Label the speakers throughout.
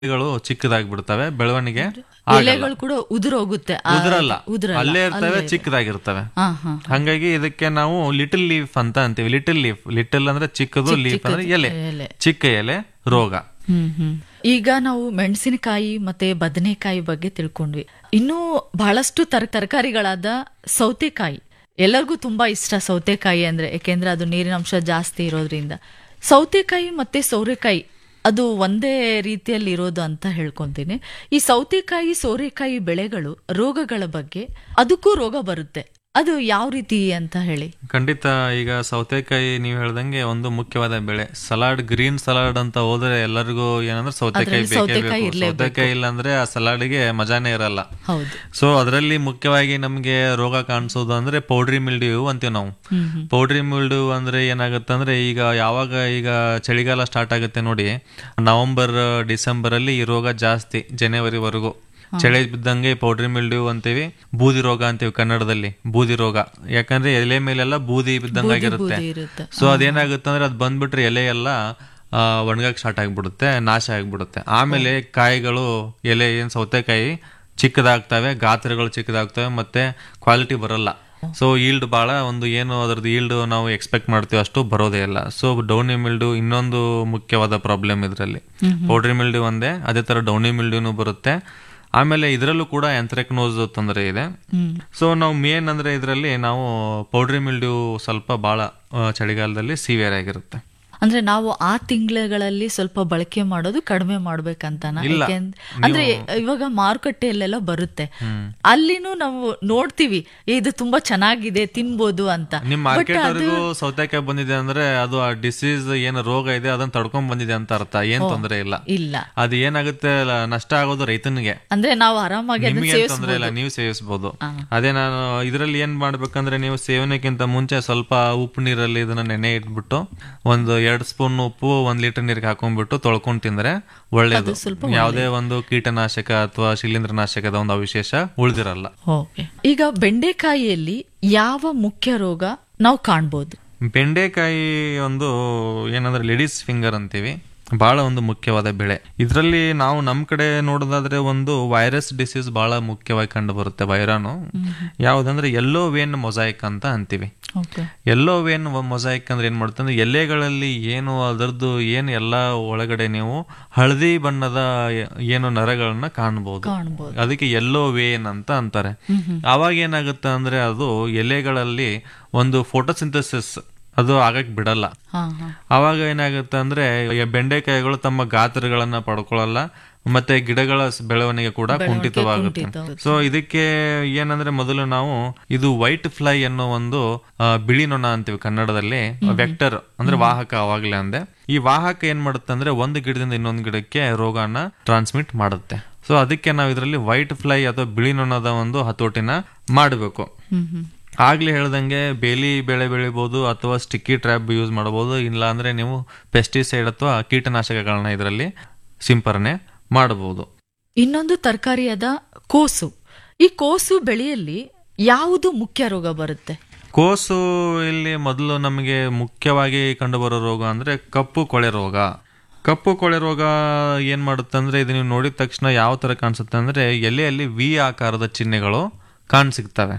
Speaker 1: ಗಳು ಚಿಕ್ಕದಾಗಿ ಬಿಡ್ತವೆ ಬೆಳವಣಿಗೆ ಆಗಲ್ಲ.
Speaker 2: ಎಲೆಗಳು ಕೂಡ ಉದುರೋಗುತ್ತೆ ಆ-
Speaker 1: ಉದುರಲ್ಲ
Speaker 2: ಉದುರಲ್ಲ.
Speaker 1: ಅಲ್ಲೇ ಇರ್ತವೆ ಚಿಕ್ಕದಾಗಿರ್ತವೆ
Speaker 2: ಹಾ ಹಾ
Speaker 1: ಹಂಗಾಗಿ ಇದಕ್ಕೆ ನಾವು ಲಿಟಲ್ ಲೀಫ್ ಅಂತ ಅಂತೀವಿ ಲಿಟಲ್ ಲೀಫ್ ಲಿಟಲ್ ಅಂದ್ರೆ ಚಿಕ್ಕದು ಲೀಫ್ ಅಂದ್ರೆ ಎಲೆ
Speaker 2: ಎಲೆ.
Speaker 1: ಚಿಕ್ಕ ಎಲೆ ರೋಗ
Speaker 2: ಹ್ಮ್ ಹ್ಮ್ ಈಗ ನಾವು ಮೆಣಸಿನಕಾಯಿ ಮತ್ತೆ ಬದನೆಕಾಯಿ ಬಗ್ಗೆ ತಿಳ್ಕೊಂಡ್ವಿ ಇನ್ನೂ ಬಹಳಷ್ಟು ತರ್ ತರಕಾರಿಗಳಾದ ಸೌತೆಕಾಯಿ ಎಲ್ಲರಿಗೂ ತುಂಬಾ ಇಷ್ಟ ಸೌತೆಕಾಯಿ ಅಂದ್ರೆ ಯಾಕೆಂದ್ರೆ ಅದು ನೀರಿನ ಅಂಶ ಜಾಸ್ತಿ ಇರೋದ್ರಿಂದ ಸೌತೆಕಾಯಿ ಮತ್ತೆ ಸೋರೆಕಾಯಿ ಅದು ಒಂದೇ ರೀತಿಯಲ್ಲಿ ಇರೋದು ಅಂತ ಹೇಳ್ಕೊಂತೀನಿ ಈ ಸೌತೆಕಾಯಿ ಸೋರೆಕಾಯಿ ಬೆಳೆಗಳು ರೋಗಗಳ ಬಗ್ಗೆ ಅದಕ್ಕೂ ರೋಗ ಬರುತ್ತೆ ಅದು ಯಾವ ರೀತಿ ಅಂತ ಹೇಳಿ
Speaker 1: ಖಂಡಿತ ಈಗ ಸೌತೆಕಾಯಿ ನೀವು ಹೇಳ್ದಂಗೆ ಒಂದು ಮುಖ್ಯವಾದ ಬೆಳೆ ಸಲಾಡ್ ಗ್ರೀನ್ ಸಲಾಡ್ ಅಂತ ಹೋದ್ರೆ ಎಲ್ಲರಿಗೂ ಏನಂದ್ರೆ ಸೌತೆಕಾಯಿ
Speaker 2: ಅದ್ರಲ್ಲಿ
Speaker 1: ಬೇಕೇ
Speaker 2: ಸೌತೆಕಾಯಿ
Speaker 1: ಬೇಕು ಸೌತೆಕಾಯಿ ಇಲ್ಲ ಅಂದ್ರೆ ಆ ಸಲಾಡ್ಗೆ ಮಜಾನೇ ಇರಲ್ಲ
Speaker 2: ಹೌದು
Speaker 1: ಸೊ ಅದರಲ್ಲಿ ಮುಖ್ಯವಾಗಿ ನಮಗೆ ರೋಗ ಕಾಣಿಸೋದು ಅಂದ್ರೆ ಪೌಡ್ರಿ ಮಿಲ್ಡ್ಯೂ ಅಂತೀವಿ ನಾವು ಪೌಡ್ರಿ ಮಿಲ್ಡ್ಯೂ ಅಂದ್ರೆ ಏನಾಗುತ್ತೆ ಅಂದ್ರೆ ಈಗ ಯಾವಾಗ ಈಗ ಚಳಿಗಾಲ ಸ್ಟಾರ್ಟ್ ಆಗುತ್ತೆ ನೋಡಿ ನವೆಂಬರ್ ಡಿಸೆಂಬರ್ ಅಲ್ಲಿ ಈ ರೋಗ ಜಾಸ್ತಿ ಜನವರಿವರೆಗೂ ಚಳಿ ಬಿದ್ದಂಗೆ ಪೌಡ್ರಿ ಮಿಲ್ಡ್ಯೂ ಅಂತೀವಿ ಬೂದಿ ರೋಗ ಅಂತೀವಿ ಕನ್ನಡದಲ್ಲಿ ಬೂದಿ ರೋಗ ಯಾಕಂದ್ರೆ ಎಲೆ ಮೇಲೆಲ್ಲ ಬೂದಿ ಬಿದ್ದಂಗಾಗಿರುತ್ತೆ
Speaker 2: ಬೂದಿ ಇರುತ್ತೆ
Speaker 1: ಸೊ ಅದೇನಾಗುತ್ತೆ ಅಂದ್ರೆ ಅದು ಬಂದ್ಬಿಟ್ರೆ ಎಲೆ ಎಲ್ಲ ಆ, ಒಣಗಕ್ ಸ್ಟಾರ್ಟ್ ಆಗ್ಬಿಡುತ್ತೆ ನಾಶ ಆಗ್ಬಿಡುತ್ತೆ ಆಮೇಲೆ ಕಾಯಿಗಳು ಎಲೆ ಏನ್ ಸೌತೆಕಾಯಿ ಚಿಕ್ಕದಾಗ್ತವೆ ಗಾತ್ರಗಳು ಚಿಕ್ಕದಾಗ್ತವೆ ಮತ್ತೆ ಕ್ವಾಲಿಟಿ ಬರಲ್ಲ ಸೊ ಈಲ್ಡ್ ಬಹಳ ಒಂದು ಏನು ಅದ್ರದ್ದು ಈಲ್ಡ್ ನಾವು ಎಕ್ಸ್ಪೆಕ್ಟ್ ಮಾಡ್ತೀವಿ ಅಷ್ಟು ಬರೋದೇ ಇಲ್ಲ ಸೊ ಡೌನಿ ಮಿಲ್ಡು ಇನ್ನೊಂದು ಮುಖ್ಯವಾದ ಪ್ರಾಬ್ಲಮ್ ಇದರಲ್ಲಿ ಪೌಡ್ರಿ ಮಿಲ್ಡು ಒಂದೇ ಅದೇ ತರ ಡೌನಿ ಮಿಲ್ಡ್ಯೂನು ಬರುತ್ತೆ ಆಮೇಲೆ ಇದರಲ್ಲೂ ಕೂಡ ಎಂಥ್ರೆಕ್ನೋಸ್ ತೊಂದರೆ ಇದೆ ಸೊ ನಾವು ಮೇನ್ ಅಂದ್ರೆ ಇದರಲ್ಲಿ ನಾವು ಪೌಡ್ರಿ ಮಿಲ್ಡ್ಯೂ ಸ್ವಲ್ಪ ಬಹಳ ಆ, ಚಳಿಗಾಲದಲ್ಲಿ ಸಿವಿಯರ್ ಆಗಿರುತ್ತೆ
Speaker 2: ಅಂದ್ರೆ ನಾವು ಆ ತಿಂಗಳುಗಳಲ್ಲಿ ಸ್ವಲ್ಪ ಬಳಕೆ ಮಾಡೋದು ಕಡಿಮೆ ಮಾಡ್ಬೇಕಂತಾನ
Speaker 1: ಇಲ್ಲ.
Speaker 2: ಯಾಕೆಂದ್- ಅಂದ್ರೆ ಇವಾಗ ಮಾರುಕಟ್ಟೆಯಲ್ಲೆಲ್ಲ ಬರುತ್ತೆ ಅಲ್ಲಿನೂ ನಾವು ನೋಡ್ತೀವಿ ಏ, ಇದು ತುಂಬಾ ಚೆನ್ನಾಗಿದೆ ತಿನ್ಬೋದು ಅಂತ
Speaker 1: ನಿಮ್ ಮಾರ್ಕೆಟ್ ವರೆಗೂ ಸೌತೆಕಾಯಿ ಬಂದಿದೆ ಅಂದ್ರೆ ಅದು ಆ ಡಿಸೀಸ್ ಏನು ರೋಗ ಇದೆ ಅದನ್ನ ತಡ್ಕೊಂಡ್ ಬಂದಿದೆ ಅಂತ ಅರ್ಥ ಏನ್ ತೊಂದರೆ ಇಲ್ಲ
Speaker 2: ಇಲ್ಲ
Speaker 1: ಅದು ಏನಾಗುತ್ತೆ ಲ- ನಷ್ಟ ಆಗೋದು ರೈತನಿಗೆ
Speaker 2: ಅಂದ್ರೆ ನಾವು ಆರಾಮಾಗಿ ಅದನ್ನ
Speaker 1: ನಿಮ್ಗೆ ಏನ್ ತೊಂದರೆ ಇಲ್ಲ ನೀವು ಸೇವಿಸಬಹುದು ಅದೇ ನಾನು ಇದರಲ್ಲಿ ಏನ್ ಮಾಡ್ಬೇಕಂದ್ರೆ ನೀವು ಸೇವನೆಗಿಂತ ಮುಂಚೆ ಸ್ವಲ್ಪ ಉಪ್ಪು ನೀರಲ್ಲಿ ಇದನ್ನ ನೆನೆ ಇಟ್ಬಿಟ್ಟು ಒಂದು ಎರಡ್ ಸ್ಪೂನ್ ಉಪ್ಪು ಒಂದ್ ಲೀಟರ್ ನೀರಿಗೆ ಹಾಕೊಂಡ್ಬಿಟ್ಟು ತೊಳ್ಕೊಂಡ್ ತಿಂದ್ರೆ ಒಳ್ಳೇದು ಯಾವುದೇ ಒಂದು ಕೀಟನಾಶಕ ಅಥವಾ ಶಿಲೀಂಧ್ರನಾಶಕದ ಒಂದು ಅವಶೇಷ ಉಳಿದಿರಲ್ಲ
Speaker 2: ಓಕೆ ಈಗ ಬೆಂಡೆಕಾಯಿಯಲ್ಲಿ ಯಾವ ಮುಖ್ಯ ರೋಗ ನಾವು ಕಾಣ್ಬೋದು
Speaker 1: ಬೆಂಡೆಕಾಯಿ ಒಂದು ಏನಂದ್ರೆ ಲೇಡೀಸ್ ಫಿಂಗರ್ ಅಂತೀವಿ ಬಹಳ ಒಂದು ಮುಖ್ಯವಾದ ಬೆಳೆ ಇದರಲ್ಲಿ ನಾವು ನಮ್ಮ ಕಡೆ ನೋಡೋದಾದ್ರೆ ಒಂದು ವೈರಸ್ ಡಿಸೀಸ್ ಬಹಳ ಮುಖ್ಯವಾಗಿ ಕಂಡು ಬರುತ್ತೆ ವೈರಾಣು ಯಾವ್ದಂದ್ರೆ ಎಲ್ಲೋ ವೇನ್ ಮೊಸಾಯಿಕ್ ಅಂತ ಅಂತೀವಿ
Speaker 2: ಓಕೆ
Speaker 1: ಎಲ್ಲೋ ವೇನ್ ಮೊಸಾಯಿಕ್ ಅಂದ್ರೆ ಏನ್ ಮಾಡುತ್ತೆ ಅಂದ್ರೆ ಎಲೆಗಳಲ್ಲಿ ಏನು ಅದರದ್ದು ಏನು ಎಲ್ಲ ಒಳಗಡೆ ನೀವು ಹಳದಿ ಬಣ್ಣದ ಏನು ನರಗಳನ್ನ ಕಾಣಬಹುದು
Speaker 2: ಕಾಣ್ಬೋದು
Speaker 1: ಅದಕ್ಕೆ ಎಲ್ಲೋ ವೇನ್ ಅಂತ ಅಂತಾರೆ ಅವಾಗ ಏನಾಗುತ್ತೆ ಅಂದ್ರೆ ಅದು ಎಲೆಗಳಲ್ಲಿ ಒಂದು ಫೋಟೋಸಿಂಥಸಿಸ್ ಅದು ಆಗಕ್ ಬಿಡಲ್ಲ
Speaker 2: ಹಾ ಹಾ
Speaker 1: ಅವಾಗ ಏನಾಗುತ್ತೆ ಅಂದ್ರೆ ಈ ಬೆಂಡೆಕಾಯಿಗಳು ತಮ್ಮ ಗಾತ್ರಗಳನ್ನ ಪಡ್ಕೊಳ್ಳಲ್ಲ ಮತ್ತೆ ಗಿಡಗಳ ಸ್- ಬೆಳವಣಿಗೆ ಕೂಡ ಕುಂಠಿತವಾಗುತ್ತೆ
Speaker 2: ಕುಂಠಿತವಾಗುತ್ತೆ.
Speaker 1: ಸೊ ಇದಕ್ಕೆ ಏನಂದ್ರೆ ಮೊದಲು ನಾವು ಇದು ವೈಟ್ ಫ್ಲೈ ಅನ್ನೋ ಒಂದು ಆ, ಬಿಳಿ ನೊಣ ಅಂತೀವಿ ಕನ್ನಡದಲ್ಲಿ ವೆಕ್ಟರ್ ಅಂದ್ರೆ ವಾಹಕ ಅವಾಗ್ಲೇ ಅಂದೆ ಈ ವಾಹಕ ಏನ್ ಮಾಡುತ್ತೆ ಅಂದ್ರೆ ಒಂದು ಗಿಡದಿಂದ ಇನ್ನೊಂದು ಗಿಡಕ್ಕೆ ರೋಗನ ಟ್ರಾನ್ಸ್ಮಿಟ್ ಮಾಡುತ್ತೆ ಸೊ ಅದಕ್ಕೆ ನಾವು ಇದರಲ್ಲಿ ವೈಟ್ ಫ್ಲೈ ಅಥವಾ ಬಿಳಿ ನೊಣದ ಒಂದು ಹತೋಟಿನ ಮಾಡಬೇಕು
Speaker 2: ಹ್ಮ್ ಹ್ಮ್
Speaker 1: ಆಗ್ಲೇ ಹೇಳ್ದಂಗೆ ಬೇಲಿ ಬೆಳೆ ಬೆಳಿಬಹುದು ಅಥವಾ ಸ್ಟಿಕ್ಕಿ ಟ್ರ್ಯಾಪ್ ಯೂಸ್ ಮಾಡಬಹುದು ಇಲ್ಲ ಅಂದ್ರೆ ನೀವು ಪೆಸ್ಟಿಸೈಡ್ ಅಥವಾ ಕೀಟನಾಶಕಗಳನ್ನ ಇದರಲ್ಲಿ ಸಿಂಪರಣೆ ಮಾಡಬಹುದು
Speaker 2: ಇನ್ನೊಂದು ತರಕಾರಿಯಾದ ಕೋಸು ಈ ಕೋಸು ಬೆಳೆಯಲ್ಲಿ ಯಾವುದು ಮುಖ್ಯ ರೋಗ ಬರುತ್ತೆ
Speaker 1: ಕೋಸು ಇಲ್ಲಿ ಮೊದಲು ನಮಗೆ ಮುಖ್ಯವಾಗಿ ಕಂಡುಬರೋ ರೋಗ ಅಂದ್ರೆ ಕಪ್ಪು ಕೊಳೆ ರೋಗ ಕಪ್ಪು ಕೊಳೆ ರೋಗ ಏನ್ ಮಾಡುತ್ತೆ ಅಂದ್ರೆ ಇದು ನೀವು ನೋಡಿದ ತಕ್ಷಣ ಯಾವ ತರ ಕಾಣಿಸುತ್ತೆ ಅಂದ್ರೆ ಎಲೆಯಲ್ಲಿ ವಿ ಆಕಾರದ ಚಿಹ್ನೆಗಳು ಕಾಣಸಿಗ್ತವೆ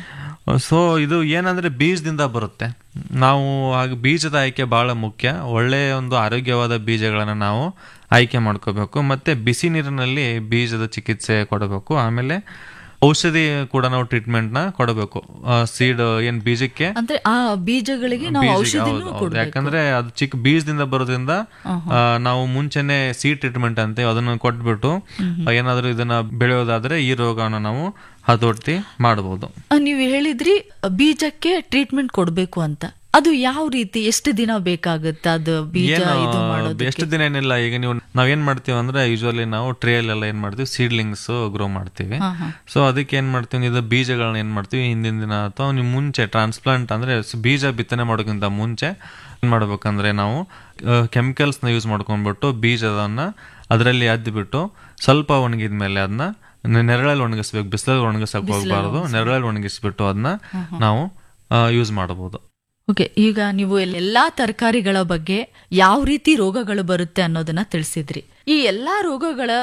Speaker 1: ಸೊ ಇದು ಏನಂದ್ರೆ ಬೀಜದಿಂದ ಬರುತ್ತೆ ನಾವು ಹಾಗೆ ಬೀಜದ ಆಯ್ಕೆ ಬಹಳ ಮುಖ್ಯ ಒಳ್ಳೆಯ ಒಂದು ಆರೋಗ್ಯವಾದ ಬೀಜಗಳನ್ನ ನಾವು ಆಯ್ಕೆ ಮಾಡ್ಕೋಬೇಕು ಮತ್ತೆ ಬಿಸಿ ನೀರಿನಲ್ಲಿ ಬೀಜದ ಚಿಕಿತ್ಸೆ ಕೊಡಬೇಕು ಆಮೇಲೆ ಔಷಧಿ ಕೂಡ ನಾವು ಟ್ರೀಟ್ಮೆಂಟ್ ನ ಕೊಡಬೇಕು ಸೀಡ್ ಏನ್ ಬೀಜಕ್ಕೆ
Speaker 2: ಅಂದ್ರೆ ಆ ಬೀಜಗಳಿಗೆ ನಾವು
Speaker 1: ಬೀಜಕ್ಕೆ
Speaker 2: ಔಷಧಿನೂ
Speaker 1: ಹೌದು, ಹೌದು.
Speaker 2: ಕೊಡ್ಬೇಕು
Speaker 1: ಯಾಕಂದ್ರೆ ಅದು ಚಿಕ್ಕ ಬೀಜದಿಂದ ಬರೋದ್ರಿಂದ ಆ, ನಾವು ಮುಂಚೆನೆ ಸೀಡ್ ಟ್ರೀಟ್ಮೆಂಟ್ ಅಂತೆ ಅದನ್ನ ಕೊಟ್ಬಿಟ್ಟು ಏನಾದ್ರೂ ಇದನ್ನ ಬೆಳೆಯೋದಾದ್ರೆ ಈ ರೋಗವನ್ನು ನಾವು ಹತೋಟಿ ಮಾಡಬಹುದು
Speaker 2: ಆ, ನೀವು ಹೇಳಿದ್ರಿ ಬೀಜಕ್ಕೆ ಟ್ರೀಟ್ಮೆಂಟ್ ಕೊಡ್ಬೇಕು ಅಂತ ಅದು ಯಾವ ರೀತಿ ಎಷ್ಟು ದಿನ ಬೇಕಾಗುತ್ತೆ ಅದು ಬೀಜ ಇದು ಮಾಡೋದು
Speaker 1: ಎಷ್ಟು ದಿನ ಏನಿಲ್ಲ ಈಗ ನೀವು ನಾವೇನ್ ಮಾಡ್ತೀವಿ ಅಂದ್ರೆ ಯೂಶುವಲಿ ನಾವು ಟ್ರೇಲೆಲ್ಲ ಏನ್ ಮಾಡ್ತೀವಿ ಸೀಡ್ಲಿಂಗ್ಸ್ ಗ್ರೋ ಮಾಡ್ತೀವಿ
Speaker 2: ಹಾ ಹಾ
Speaker 1: ಸೊ ಅದಕ್ಕೆ ಏನ್ ಮಾಡ್ತೀವಿ ಇದು ಬೀಜಗಳನ್ನ ಏನ್ ಮಾಡ್ತೀವಿ ಹಿಂದಿನ ದಿನ ಅಥವಾ ನೀವು ಮುಂಚೆ ಟ್ರಾನ್ಸ್ಪ್ಲಾಂಟ್ ಅಂದ್ರೆ ಸ್- ಬೀಜ ಬಿತ್ತನೆ ಮಾಡೋಕ್ಕಿಂತ ಮುಂಚೆ ಏನ್ ಮಾಡ್ಬೇಕಂದ್ರೆ ನಾವು ಕೆಮಿಕಲ್ಸ್ ನ ಯೂಸ್ ಮಾಡ್ಕೊಂಡ್ಬಿಟ್ಟು ಬೀಜದನ್ನ ಅದರಲ್ಲಿ ಅದ್ಬಿಟ್ಟು ಸ್ವಲ್ಪ ಒಣಗಿದ್ಮೇಲೆ ಅದನ್ನ ನೆರಳಲ್ಲಿ ಒಣಗಿಸ್ಬೇಕು ಬಿಸಿಲಲ್ಲಿ ಒಣಗಿಸಕ್ ಹೋಗ್ಬಾರ್ದು ನೆರಳಲ್ಲಿ ಒಣಗಿಸ್ಬಿಟ್ಟು ಅದನ್ನ ನಾವು ಯೂಸ್ ಮಾಡಬಹುದು
Speaker 2: ಓಕೆ ಈಗ ನೀವು ಎಲ್- ಎಲ್ಲಾ ತರಕಾರಿಗಳ ಬಗ್ಗೆ ಯಾವ ರೀತಿ ರೋಗಗಳು ಬರುತ್ತೆ ಅನ್ನೋದನ್ನ ತಿಳಿಸಿದ್ರಿ ಈ ಎಲ್ಲಾ ರೋಗಗಳ